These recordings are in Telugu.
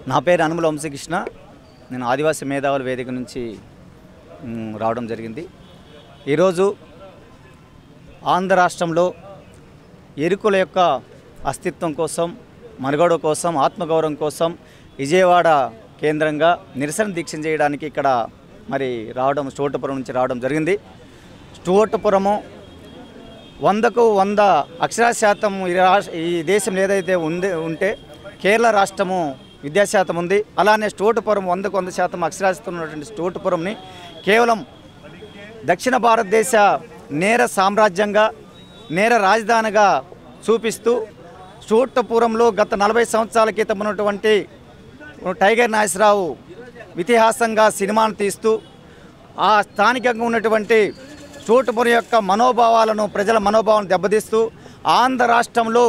నా పేరు అనుముల వంశకృష్ణ నేను ఆదివాసీ మేధావుల వేదిక నుంచి మ్, రావడం జరిగింది ఈరోజు ఆంధ్ర రాష్ట్రంలో ఎరుకుల యొక్క అస్తిత్వం కోసం మనుగడ కోసం ఆత్మగౌరవం కోసం విజయవాడ కేంద్రంగా నిరసన దీక్ష చేయడానికి ఇక్కడ మరి రావడం స్టోటపురం నుంచి రావడం జరిగింది స్టోటపురము వందకు వంద అక్షరాశాతం ఈ రాష్ట్ర ఈ దేశంలో ఏదైతే ఉంది ఉంటే కేరళ రాష్ట్రము విద్యాశాతం ఉంది అలానే స్టోటుపురం వందకు వంద శాతం అక్షరాస్యతం ఉన్నటువంటి స్టోటుపురంని కేవలం దక్షిణ భారతదేశ నేర సామ్రాజ్యంగా నేర రాజధానిగా చూపిస్తూ స్టోటపురంలో గత నలభై సంవత్సరాల క్రితం ఉన్నటువంటి టైగర్ నాగేశ్వరరావు ఇతిహాసంగా సినిమాను తీస్తూ ఆ స్థానికంగా ఉన్నటువంటి స్టోటుపురం యొక్క మనోభావాలను ప్రజల మనోభావాలను దెబ్బతీస్తూ ఆంధ్ర రాష్ట్రంలో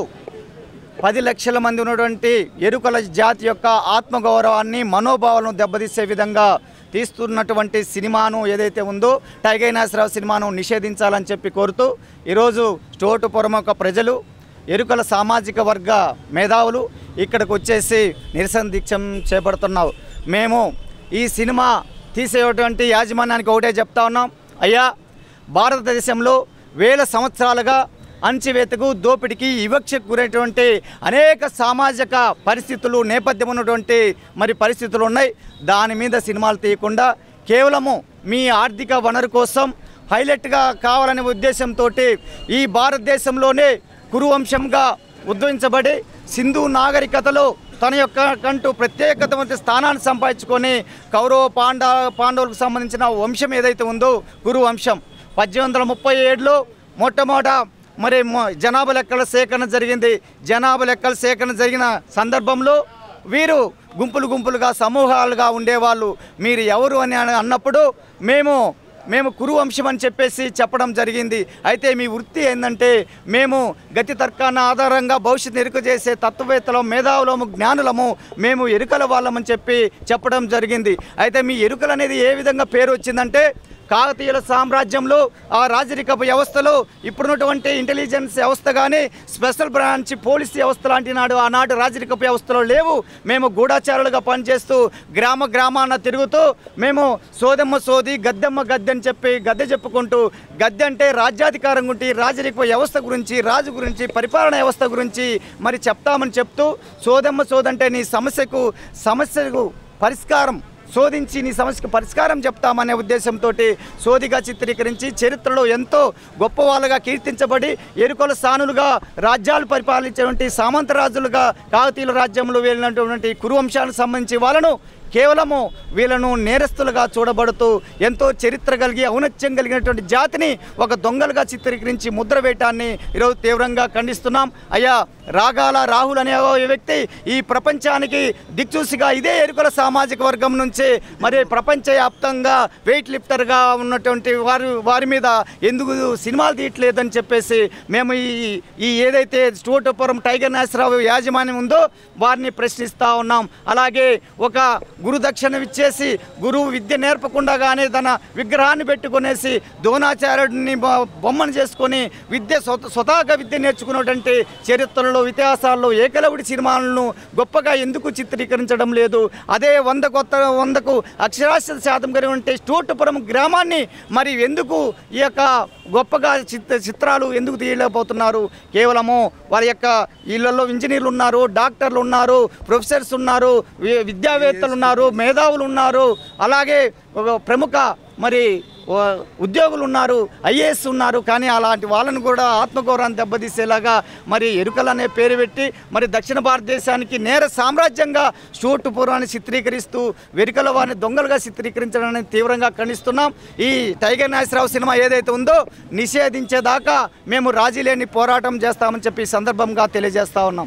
పది లక్షల మంది ఉన్నటువంటి ఎరుకల జాతి యొక్క ఆత్మగౌరవాన్ని మనోభావాలను దెబ్బతీసే విధంగా తీస్తున్నటువంటి సినిమాను ఏదైతే ఉందో టైగర్ నాగేశ్వరరావు సినిమాను నిషేధించాలని చెప్పి కోరుతూ ఈరోజు స్టోటుపురం యొక్క ప్రజలు ఎరుకల సామాజిక వర్గ మేధావులు ఇక్కడికి వచ్చేసి నిరసన దీక్షం చేపడుతున్నాం మేము ఈ సినిమా తీసేటువంటి యాజమాన్యానికి ఒకటే చెప్తా ఉన్నాం అయ్యా భారతదేశంలో వేల సంవత్సరాలుగా అణచివేతకు దోపిడికి వివక్షకు గురైనటువంటి అనేక సామాజిక పరిస్థితులు నేపథ్యం ఉన్నటువంటి మరి పరిస్థితులు ఉన్నాయి దాని మీద సినిమాలు తీయకుండా కేవలము మీ ఆర్థిక వనరు కోసం హైలైట్గా కావాలనే ఉద్దేశంతో ఈ భారతదేశంలోనే కురువంశంగా ఉద్భవించబడి సింధు నాగరికతలో తన యొక్క కంటూ ప్రత్యేకతమైన స్థానాన్ని సంపాదించుకొని కౌరవ పాండ పాండవులకు సంబంధించిన వంశం ఏదైతే ఉందో కురు వంశం పద్దెనిమిది వందల ముప్పై ఏడులో మొట్టమొదట మరి మొ- జనాభా లెక్కల సేకరణ జరిగింది జనాభా లెక్కల సేకరణ జరిగిన సందర్భంలో వీరు గుంపులు గుంపులుగా సమూహాలుగా ఉండేవాళ్ళు మీరు ఎవరు అని అన- అన్నప్పుడు మేము మేము కురు వంశం అని చెప్పేసి చెప్పడం జరిగింది అయితే మీ వృత్తి ఏంటంటే మేము గతి తర్కాన్ని ఆధారంగా భవిష్యత్తు ఎరుక చేసే తత్వవేత్తలం మేధావులము జ్ఞానులము మేము ఎరుకల వాళ్ళమని చెప్పి చెప్పడం జరిగింది అయితే మీ ఎరుకలు అనేది ఏ విధంగా పేరు వచ్చిందంటే కాకతీయుల సామ్రాజ్యంలో ఆ రాజరికపు వ్యవస్థలో ఇప్పుడున్నటువంటి ఇంటెలిజెన్స్ వ్యవస్థ కానీ స్పెషల్ బ్రాంచ్ పోలీస్ వ్యవస్థ లాంటి నాడు ఆనాడు రాజరికపు వ్యవస్థలో లేవు మేము గూఢాచారులుగా పనిచేస్తూ గ్రామ గ్రామాన తిరుగుతూ మేము సోదమ్మ సోది గద్దెమ్మ గద్దె అని చెప్పి గద్దె చెప్పుకుంటూ గద్దె అంటే రాజ్యాధికారం గురించి రాజరిక వ్యవస్థ గురించి రాజు గురించి పరిపాలన వ్యవస్థ గురించి మరి చెప్తామని చెప్తూ సోదమ్మ సోదంటే నీ సమస్యకు సమస్యకు పరిష్కారం శోధించి నీ సమస్యకు పరిష్కారం చెప్తామనే ఉద్దేశంతో సోదిగా చిత్రీకరించి చరిత్రలో ఎంతో గొప్ప వాళ్ళగా కీర్తించబడి ఎరుకల స్థానులుగా రాజ్యాలు పరిపాలించేటువంటి సామంతరాజులుగా కాకతీయుల రాజ్యంలో వెళ్ళినటువంటి కురువంశానికి సంబంధించి వాళ్ళను కేవలము వీళ్ళను నేరస్తులుగా చూడబడుతూ ఎంతో చరిత్ర కలిగి ఔన్నత్యం కలిగినటువంటి జాతిని ఒక దొంగలుగా చిత్రీకరించి ముద్ర వేయటాన్ని ఈరోజు తీవ్రంగా ఖండిస్తున్నాం అయ్యా రాగాల రాహుల్ అనే ఓ వ్యక్తి ఈ ప్రపంచానికి దిక్చూసిగా ఇదే ఎరుకల సామాజిక వర్గం నుంచి మరి ప్రపంచవ్యాప్తంగా వెయిట్ లిఫ్టర్గా ఉన్నటువంటి వారి వారి మీద ఎందుకు సినిమాలు తీయట్లేదని చెప్పేసి మేము ఈ ఈ ఏదైతే స్టోటపురం టైగర్ నాగేశ్వరరావు యాజమాన్యం ఉందో వారిని ప్రశ్నిస్తూ ఉన్నాం అలాగే ఒక గురుదక్షిణ ఇచ్చేసి గురువు విద్య నేర్పకుండా కానీ తన విగ్రహాన్ని పెట్టుకునేసి ద్రోణాచార్యుడిని బొ- బొమ్మను చేసుకొని విద్య స్వత స్వతహాగా విద్య నేర్చుకున్నటువంటి చరిత్రలో ఇతిహాసాల్లో ఏకలవుడి సినిమాలను గొప్పగా ఎందుకు చిత్రీకరించడం లేదు అదే వంద కొత్త వందకు అక్షరాస్యత శాతం కలిగిన స్టూటుపురం గ్రామాన్ని మరి ఎందుకు ఈ యొక్క గొప్పగా చిత్ర చిత్రాలు ఎందుకు తీయలేకపోతున్నారు కేవలము వారి యొక్క ఇళ్లలో ఇంజనీర్లు ఉన్నారు డాక్టర్లు ఉన్నారు ప్రొఫెసర్స్ ఉన్నారు వి- విద్యావేత్తలు ఉన్నారు మేధావులు ఉన్నారు అలాగే ఒక ప్రముఖ మరి ఓ ఉద్యోగులు ఉన్నారు ఐఏఎస్ ఉన్నారు కానీ అలాంటి వాళ్ళను కూడా ఆత్మగౌరవాన్ని దెబ్బతీసేలాగా మరి ఎరుకలు అనే పేరు పెట్టి మరి దక్షిణ భారతదేశానికి నేర సామ్రాజ్యంగా షూట్ పూర్వాన్ని చిత్రీకరిస్తూ వెరుకల వారిని దొంగలుగా చిత్రీకరించడాన్ని తీవ్రంగా ఖండిస్తున్నాం ఈ టైగర్ నాగేశ్వరరావు సినిమా ఏదైతే ఉందో నిషేధించేదాకా మేము రాజీ లేని పోరాటం చేస్తామని చెప్పి ఈ సందర్భంగా తెలియజేస్తా ఉన్నాం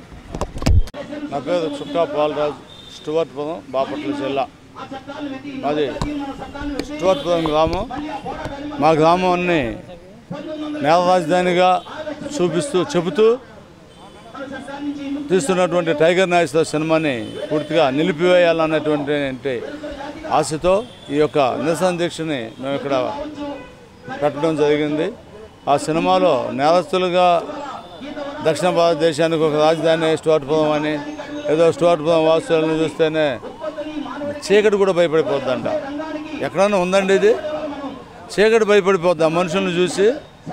నా పేరు చుక్కా బాలరాజ్ స్టువర్ట్పురం బాపట్ల జిల్లా మాది స్టువర్ట్పురం గ్రామం మా గ్రామాన్ని నేల రాజధానిగా చూపిస్తూ చెబుతూ తీస్తున్నటువంటి టైగర్ నాగేశ్వర సినిమాని పూర్తిగా నిలిపివేయాలన్నటువంటి ఆశతో ఈ యొక్క నిరసన దీక్షని మేము ఇక్కడ పెట్టడం జరిగింది ఆ సినిమాలో నేరస్తులుగా దక్షిణ భారతదేశానికి ఒక రాజధాని స్టోర్పురం అని ఏదో స్టోర్ వాసులను చూస్తేనే చీకటి కూడా భయపడిపోద్దంట ఎక్కడన్నా ఉందండి ఇది చీకటి భయపడిపోద్ది ఆ మనుషులను చూసి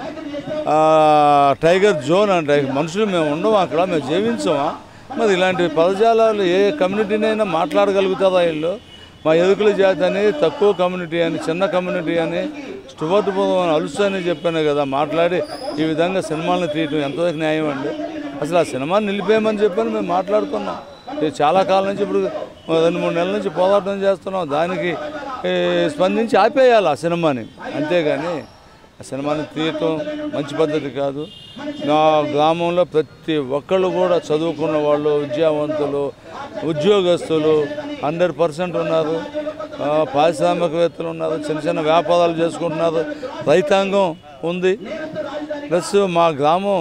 ఆ, టైగర్ జోన్ అంటే మనుషులు మేము ఉండము అక్కడ మేము జీవించమా మరి ఇలాంటి పదజాలాలు ఏ కమ్యూనిటీనైనా మాట్లాడగలుగుతుందా వీళ్ళు మా ఎదుకుల జాతి అని తక్కువ కమ్యూనిటీ అని చిన్న కమ్యూనిటీ అని స్టువర్ట్ పోదాం అని అలుసు అని చెప్పాను కదా మాట్లాడి ఈ విధంగా సినిమాలను తీయటం ఎంతవరకు న్యాయం అండి అసలు ఆ సినిమాని నిలిపేయమని చెప్పని మేము మాట్లాడుకున్నాం ఇది చాలా కాలం నుంచి ఇప్పుడు రెండు మూడు నెలల నుంచి పోరాటం చేస్తున్నాం దానికి ఏ, స్పందించి ఆపేయాలి ఆ సినిమాని అంతేగాని ఆ సినిమాని తీయటం మంచి పద్ధతి కాదు నా గ్రామంలో ప్రతి ఒక్కళ్ళు కూడా చదువుకున్న వాళ్ళు విద్యావంతులు ఉద్యోగస్తులు హండ్రెడ్ పర్సెంట్ ఉన్నారు ఆ, పారిశ్రామికవేత్తలు ఉన్నారు చిన్న చిన్న వ్యాపారాలు చేసుకుంటున్నారు రైతాంగం ఉంది ప్లస్ మా గ్రామం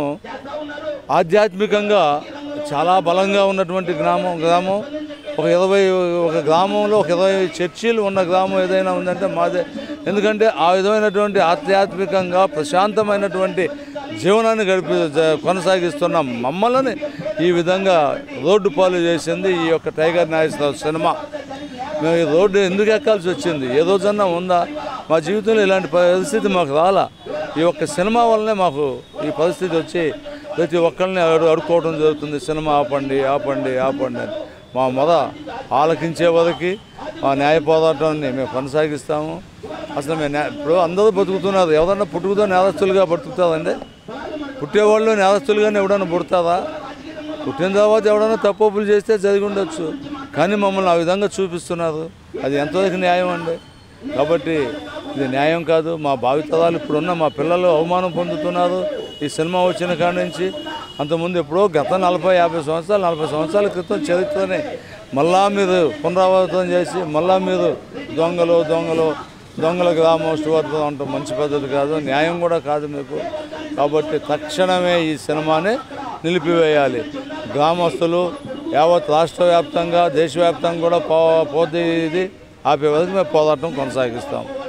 ఆధ్యాత్మికంగా చాలా బలంగా ఉన్నటువంటి గ్రామం గ్రామం ఒక ఇరవై ఒక గ్రామంలో ఒక ఇరవై చర్చీలు ఉన్న గ్రామం ఏదైనా ఉందంటే మాదే ఎందుకంటే ఆ విధమైనటువంటి ఆధ్యాత్మికంగా ప్రశాంతమైనటువంటి జీవనాన్ని గడిపి జ- కొనసాగిస్తున్న మమ్మల్ని ఈ విధంగా రోడ్డు పాలు చేసింది ఈ యొక్క టైగర్ నాగేశ్వరరావు సినిమా మేము ఈ రోడ్డు ఎందుకు ఎక్కాల్సి వచ్చింది ఏ రోజన్నా ఉందా మా జీవితంలో ఇలాంటి పరిస్థితి మాకు రాలా ఈ ఒక్క సినిమా వల్లనే మాకు ఈ పరిస్థితి వచ్చి ప్రతి ఒక్కరిని అడు అడుక్కోవడం జరుగుతుంది సినిమా ఆపండి ఆపండి ఆపండి అని మా మొద ఆలకించే వరకు మా న్యాయ పోరాటాన్ని మేము కొనసాగిస్తాము అసలు మేము న్యా- ఇప్పుడు అందరూ బతుకుతున్నారు ఎవరన్నా పుట్టుకతో నేరస్తులుగా బతుకుతారండి పుట్టేవాళ్ళు నేరస్తులుగానే ఎవడన్నా పుడతారా పుట్టిన తర్వాత ఎవడన్నా తప్పులు చేస్తే జరిగి ఉండొచ్చు కానీ మమ్మల్ని ఆ విధంగా చూపిస్తున్నారు అది ఎంతవరకు న్యాయం అండి కాబట్టి ఇది న్యాయం కాదు మా భావితరాలు ఇప్పుడున్న మా పిల్లలు అవమానం పొందుతున్నారు ఈ సినిమా వచ్చిన కాడి నుంచి అంతకుముందు ఎప్పుడో గత నలభై యాభై సంవత్సరాలు నలభై సంవత్సరాల క్రితం చరిత్రని మళ్ళా మీరు పునరావృతం చేసి మళ్ళా మీరు దొంగలు దొంగలు దొంగల గ్రామం స్టువర్ట్ అంటాం మంచి పద్ధతి కాదు న్యాయం కూడా కాదు మీకు కాబట్టి తక్షణమే ఈ సినిమాని నిలిపివేయాలి గ్రామస్తులు యావత్ రాష్ట్ర వ్యాప్తంగా దేశవ్యాప్తంగా కూడా పో పోతే ఇది ఆపే వరకు మేము పోరాటం కొనసాగిస్తాం